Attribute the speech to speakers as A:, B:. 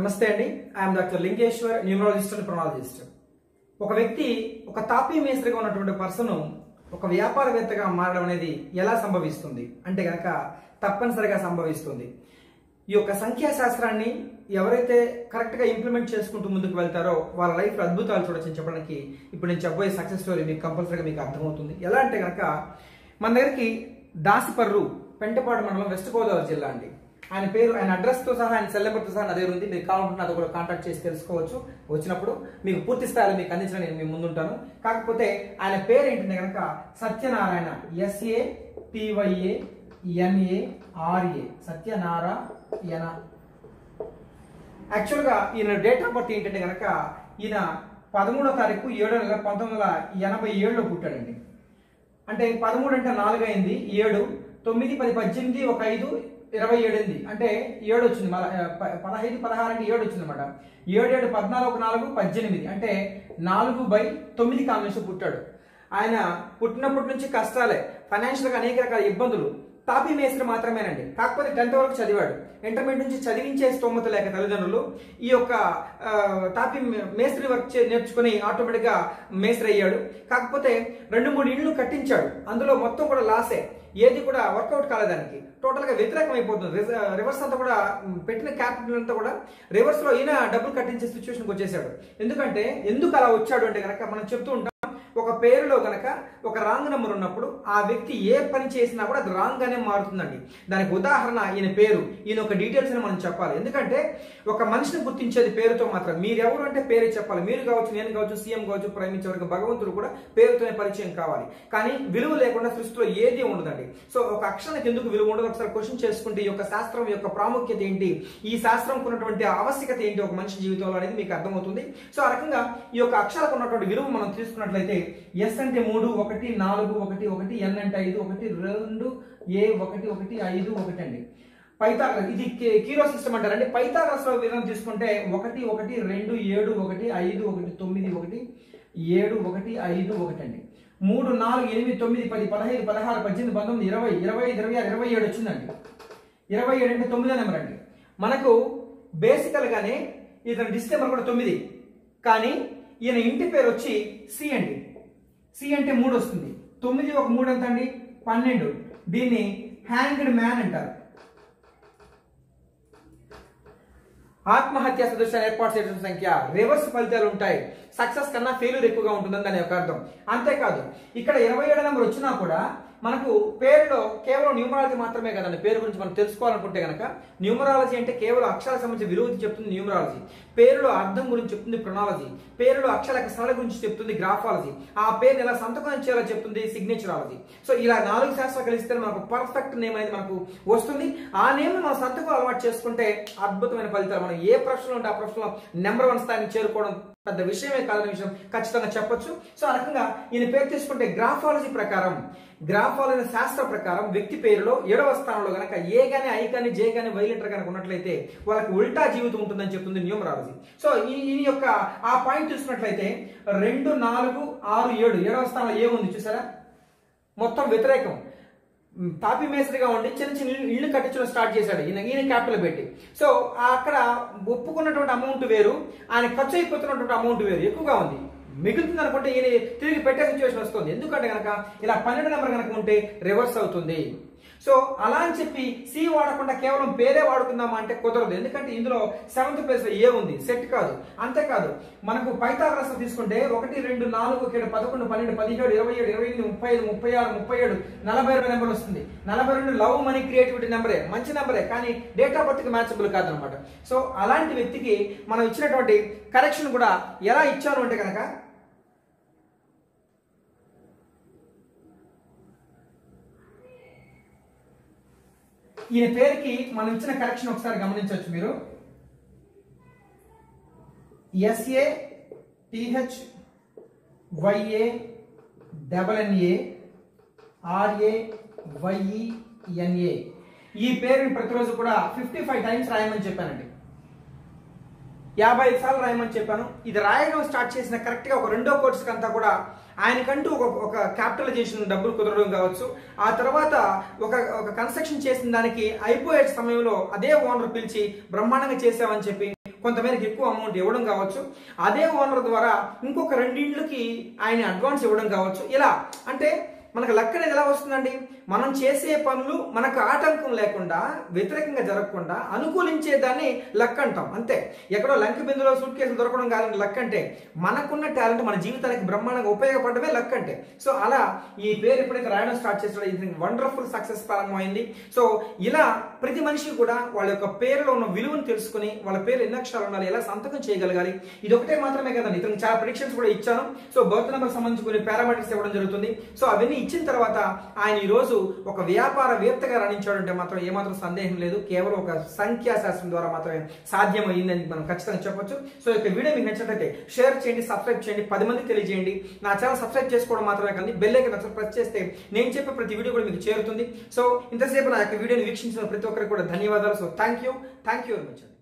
A: నమస్తే అండి I'm doctor Lingeshwar numerologist and ప్రొనాలజిస్ట్ ఒక వ్యక్తి ఒక తాపీ మేస్త్రిగా ఉన్నటువంటి పర్సన్ ఒక వ్యాపారవేత్తగా మారడం అనేది ఎలా సంభవిస్తుంది అంటే గనక తప్పనిసరిగా సంభవిస్తుంది ఈ యొక్క సంఖ్యాశాస్త్రాన్ని ఎవరైతే కరెక్ట్గా ఇంప్లిమెంట్ చేసుకుంటూ ముందుకు వెళ్తారో వాళ్ళ లైఫ్ అద్భుతాలు చూడొచ్చని చెప్పడానికి ఇప్పుడు నేను చెప్పబోయే సక్సెస్ స్టోరీ మీకు కంపల్సరీగా మీకు అర్థమవుతుంది ఎలా అంటే కనుక మన దగ్గరికి దాసిపర్రు పెంటపాడు మండలం వెస్ట్ గోదావరి జిల్లా అండి ఆయన పేరు ఆయన అడ్రస్తో సహా ఆయన సెల్ నెంబర్తో సహా నా దగ్గర ఉంది మీరు కావాలంటే అది కూడా కాంటాక్ట్ చేసి తెలుసుకోవచ్చు వచ్చినప్పుడు మీకు పూర్తి స్థాయిలో మీకు అందించడం నేను మీ ముందుంటాను కాకపోతే ఆయన పేరు ఏంటంటే కనుక Satyanarayana S A T Y A N A R A Satyanarayana యాక్చువల్గా ఈయన డేట్ ఆఫ్ బర్త్ ఏంటంటే కనుక ఈయన పదమూడో తారీఖు ఏడో నెల పంతొమ్మిది వందల ఎనభై ఏడులో పుట్టాడండి అంటే పదమూడు అంటే నాలుగు అయింది ఏడు తొమ్మిది పది పద్దెనిమిది ఒక ఐదు ఇరవై ఏడు అయింది అంటే ఏడు వచ్చింది మళ్ళా ఆ, ప- పదహైదు పదహారు అంటే ఏడు వచ్చింది అనమాట ఏడు ఏడు పద్నాలుగు నాలుగు పద్దెనిమిది అంటే నాలుగు బై తొమ్మిది కాంబినేషన్ పుట్టాడు ఆయన పుట్టినప్పటి నుంచి కష్టాలే ఫైనాన్షియల్గా అనేక రకాల ఇబ్బందులు తాపీ మేస్త్రి మాత్రమేనండి కాకపోతే టెన్త్ వరకు చదివాడు ఇంటర్మీడియట్ నుంచి చదివించే స్తోమత లేక తల్లిదండ్రులు ఈ యొక్క ఆ, తాపీ మే- మేస్త్రి వర్క్ చే- నేర్చుకుని ఆటోమేటిక్గా మేస్త్రి అయ్యాడు కాకపోతే రెండు మూడు ఇళ్ళు కట్టించాడు అందులో మొత్తం కూడా లాసే ఏది కూడా వర్కౌట్ కాలేదానికి టోటల్ గా వ్యతిరేకం అయిపోతుంది రిజ- రివర్స్ అంతా కూడా మ్, పెట్టిన క్యాపిటల్ అంతా కూడా రివర్స్ లో ఈయన డబ్బులు కట్టించే సిచ్యువేషన్కి వచ్చేసాడు ఎందుకంటే ఎందుకు అలా వచ్చాడు అంటే కనుక మనం చెప్తూ ఉంటాం ఒక పేరులో గనక ఒక రాంగ్ నెంబర్ ఉన్నప్పుడు ఆ వ్యక్తి ఏ పని చేసినా కూడా అది రాంగ్ గానే మారుతుందండి దానికి ఉదాహరణ ఈయన పేరు ఈయన ఒక డీటెయిల్స్ అని మనం చెప్పాలి ఎందుకంటే ఒక మనిషిని గుర్తించేది పేరుతో మాత్రం మీరెవరు అంటే పేరే చెప్పాలి మీరు కావచ్చు నేను కావచ్చు సీఎం కావచ్చు ప్రైమ్ మినిస్టర్ వరకు భగవంతుడు కూడా పేరుతోనే పరిచయం కావాలి కానీ విలువ లేకుండా సృష్టిలో ఏది ఉండదండి సో ఒక అక్షరానికి ఎందుకు విలువ ఉండదు ఒకసారి క్వశ్చన్ చేసుకుంటే ఈ యొక్క శాస్త్రం యొక్క ప్రాముఖ్యత ఏంటి ఈ శాస్త్రం ఉన్నటువంటి ఆవశ్యకత ఏంటి ఒక మనిషి జీవితంలో అనేది మీకు అర్థమవుతుంది సో ఆ రకంగా ఈ యొక్క అక్షరాలకు ఉన్నటువంటి విలువ మనం తీసుకున్నట్లయితే ఎస్ అంటే మూడు ఒకటి నాలుగు ఒకటి ఒకటి ఎన్ అంటే ఐదు ఒకటి రెండు ఏ ఒకటి ఒకటి ఐదు ఒకటి అండి పైతాగరస్ ఇది కే- కీరో సిస్టమ్ అంటారండి పైతాగరస్ లో విధానం తీసుకుంటే ఒకటి ఒకటి రెండు ఏడు ఒకటి ఐదు ఒకటి తొమ్మిది ఒకటి ఏడు ఒకటి ఐదు ఒకటి అండి మూడు నాలుగు ఎనిమిది తొమ్మిది పది పదహైదు పదహారు పద్దెనిమిది పంతొమ్మిది ఇరవై ఇరవై ఐదు ఇరవై ఆరు ఇరవై ఏడు వచ్చిందండి ఇరవై ఏడు అంటే తొమ్మిదో నెంబర్ అండి మనకు బేసికల్ గానే ఇతని డిసెంబర్ కూడా తొమ్మిది కానీ ఈయన ఇంటి పేరు వచ్చి సి అండి సి అంటే మూడు వస్తుంది తొమ్మిది ఒక మూడు ఎంత అండి పన్నెండు దీన్ని హ్యాంగ్డ్ మ్యాన్ అంటారు ఆత్మహత్య సదృశ్యాన్ని ఏర్పాటు చేయడం సంఖ్య రివర్స్ ఫలితాలు ఉంటాయి సక్సెస్ కన్నా ఫెయిల్యూర్ ఎక్కువగా ఉంటుందని దాని యొక్క అర్థం అంతేకాదు ఇక్కడ ఇరవై ఏడు నెంబర్ వచ్చినా కూడా మనకు పేరులో కేవలం న్యూమరాలజీ మాత్రమే కదండి పేరు గురించి మనం తెలుసుకోవాలనుకుంటే కనుక న్యూమరాలజీ అంటే కేవలం అక్షరాల సంబంధించి విలువ చెప్తుంది న్యూమరాలజీ పేరులో అర్థం గురించి చెప్తుంది ప్రొనాలజీ పేరులో అక్షరాల సరళ గురించి చెప్తుంది గ్రాఫాలజీ ఆ పేరుని ఎలా సంతకం చేయాలో చెప్తుంది సిగ్నేచరాలజీ సో ఇలా నాలుగు శాస్త్రాలు కలిస్తే మనకు పర్ఫెక్ట్ నేమ్ అనేది మనకు వస్తుంది ఆ నేమ్ మనం సంతకం అలవాటు చేసుకుంటే అద్భుతమైన ఫలితాలు మనం ఏ ప్రశ్నలో ఉంటే ఆ ప్రశ్నలో నెంబర్ వన్ స్థాయిని చేరుకోవడం పెద్ద విషయమే కాదనే విషయం ఖచ్చితంగా చెప్పొచ్చు సో ఆ రకంగా ఈయన పేరు తీసుకుంటే గ్రాఫాలజీ ప్రకారం గ్రాఫాలజీ శాస్త్ర ప్రకారం వ్యక్తి పేరులో ఏడవ స్థానంలో గనక ఏ గాని ఐ కానీ జే గాని వై లెటర్ కనుక ఉన్నట్లయితే వాళ్ళకి ఉల్టా జీవితం ఉంటుందని చెప్తుంది న్యూమరాలజీ సో ఈ ఈ యొక్క ఆ పాయింట్ చూసుకున్నట్లయితే రెండు నాలుగు ఆరు ఏడు ఏడవ స్థానంలో ఏముంది చూసారా మొత్తం వ్యతిరేకం మ్, తాపి మేస్త్రిగా ఉండి చిన్న చిన్న ఇల్లు- ఇల్లు కట్టించడం స్టార్ట్ చేశాడు ఈయన ఈయన క్యాపిటల్ పెట్టి సో అక్కడ ఒప్పుకున్నటువంటి అమౌంట్ వేరు ఆయన ఖర్చు అయిపోతున్నటువంటి అమౌంట్ వేరు ఎక్కువగా ఉంది మిగులుతుంది అనుకుంటే ఈయన తిరిగి పెట్టే సిచ్యువేషన్ వస్తుంది ఎందుకంటే కనుక ఇలా పన్నెండు నెంబర్ కనుక ఉంటే రివర్స్ అవుతుంది సో అలా అని చెప్పి సి వాడకుండా కేవలం పేరే వాడుకుందామా అంటే కుదరదు ఎందుకంటే ఇందులో సెవెంత్ ప్లేస్ లో ఏ ఉంది సెట్ కాదు అంతేకాదు మనకు పైతాగ్రస్ తీసుకుంటే ఒకటి రెండు నాలుగు ఏడు పదకొండు పన్నెండు పదిహేడు ఇరవై ఏడు ఇరవై ఎనిమిది ముప్పై ఐదు ముప్పై ఆరు ముప్పై ఏడు నలభై రెండు నెంబర్ వస్తుంది నలభై రెండు లవ్ మనీ క్రియేటివిటీ నెంబరే మంచి నెంబరే కానీ డేట్ ఆఫ్ బర్త్ కి మ్యాచబుల్ కాదనమాట సో అలాంటి వ్యక్తికి మనం ఇచ్చినటువంటి కరెక్షన్ కూడా ఎలా ఇచ్చారు అంటే కనుక ఈయన పేరుకి మనం ఇచ్చిన కరెక్షన్ ఒకసారి గమనించవచ్చు మీరు S A T H Y A double N A R A Y E N A ఈ పేరుని ప్రతిరోజు కూడా ఫిఫ్టీ ఫైవ్ టైమ్స్ రాయమని చెప్పానండి యాభై ఐదు సార్లు రాయమని చెప్పాను ఇది రాయడం స్టార్ట్ చేసిన కరెక్ట్ గా ఒక రెండో కోర్సుకి అంతా కూడా ఆయనకంటూ ఒక ఒక క్యాపిటలైజేషన్ డబ్బులు కుదరడం కావచ్చు ఆ తర్వాత ఒక ఒక కన్స్ట్రక్షన్ చేసిన దానికి అయిపోయే సమయంలో అదే ఓనర్ పిలిచి బ్రహ్మాండంగా చేసామని చెప్పి కొంతమేరకు ఎక్కువ అమౌంట్ ఇవ్వడం కావచ్చు అదే ఓనర్ ద్వారా ఇంకొక రెండింటికి ఆయన అడ్వాన్స్ ఇవ్వడం కావచ్చు ఇలా అంటే మనకు లక్ అనేది ఎలా వస్తుందండి మనం చేసే పనులు మనకు ఆటంకం లేకుండా వ్యతిరేకంగా జరగకుండా అనుకూలించే దాన్ని లక్ అంటాం అంతే ఎక్కడో లంక బిందులో సూట్ కేసులు దొరకడం కాదండి లక్ అంటే మనకున్న టాలెంట్ మన జీవితానికి బ్రహ్మాండంగా ఉపయోగపడమే లక్ అంటే సో అలా ఈ పేరు ఎప్పుడైతే రాయడం స్టార్ట్ చేస్తాడో ఇది వండర్ఫుల్ సక్సెస్ ప్రారంభమైంది సో ఇలా ప్రతి మనిషి కూడా వాళ్ళ యొక్క పేరులో ఉన్న విలువను తెలుసుకుని వాళ్ళ పేరు ఎన్ని అక్షరాలు ఉండాలి ఎలా సంతకం చేయగలగాలి ఇది ఒకటే మాత్రమే కదండి ఇతను చాలా ప్రిడిక్షన్స్ కూడా ఇచ్చాను సో బర్త్ నెంబర్ సంబంధించి కొన్ని పారామెట్రిక్స్ ఇవ్వడం జరుగుతుంది సో అవన్నీ ఇచ్చిన తర్వాత ఆయన ఈ రోజు ఒక వ్యాపారవేత్తగా రాణించాడంటే మాత్రం ఏమాత్రం సందేహం లేదు కేవలం ఒక సంఖ్యాశాస్త్రం ద్వారా మాత్రమే సాధ్యమైందని మనం ఖచ్చితంగా చెప్పొచ్చు సో ఈ యొక్క వీడియో మీకు నచ్చినట్లయితే షేర్ చేయండి సబ్స్క్రైబ్ చేయండి పది మంది తెలియజేయండి నా ఛానల్ సబ్స్క్రైబ్ చేసుకోవడం మాత్రమే కానీ బెల్ ఐకన్ ప్రెస్ చేస్తే నేను చెప్పే ప్రతి వీడియో కూడా మీకు చేరుతుంది సో ఇంతసేపు నా యొక్క వీడియోని వీక్షించిన ప్రతి ఒక్కరికి కూడా ధన్యవాదాలు so thank you thank you very much